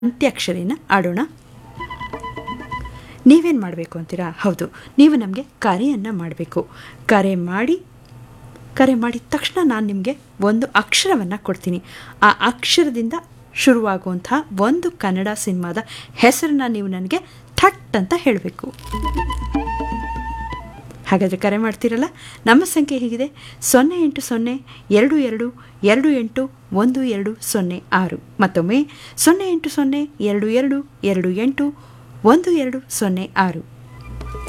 ಅಂತ್ಯಾಕ್ಷರಿನ ಆಡೋಣ ನೀವೇನು ಮಾಡಬೇಕು ಅಂತೀರಾ ಹೌದು ನೀವು ನಮಗೆ ಕರೆಯನ್ನು ಮಾಡಬೇಕು ಕರೆ ಮಾಡಿ ಕರೆ ಮಾಡಿದ ತಕ್ಷಣ ನಾನು ನಿಮಗೆ ಒಂದು ಅಕ್ಷರವನ್ನು ಕೊಡ್ತೀನಿ ಆ ಅಕ್ಷರದಿಂದ ಶುರುವಾಗುವಂತಹ ಒಂದು ಕನ್ನಡ ಸಿನಿಮಾದ ಹೆಸರನ್ನ ನೀವು ನನಗೆ ಥಟ್ ಅಂತ ಹೇಳಬೇಕು ಹಾಗಾದರೆ ಕರೆ ಮಾಡ್ತೀರಲ್ಲ ನಮ್ಮ ಸಂಖ್ಯೆ ಹೀಗಿದೆ ಸೊನ್ನೆ ಎಂಟು ಸೊನ್ನೆ ಎರಡು ಎರಡು ಎರಡು ಎಂಟು ಒಂದು ಎರಡು ಸೊನ್ನೆ ಆರು ಮತ್ತೊಮ್ಮೆ ಸೊನ್ನೆ ಎಂಟು ಸೊನ್ನೆ ಎರಡು ಎರಡು ಎರಡು ಎಂಟು ಒಂದು ಎರಡು ಸೊನ್ನೆ ಆರು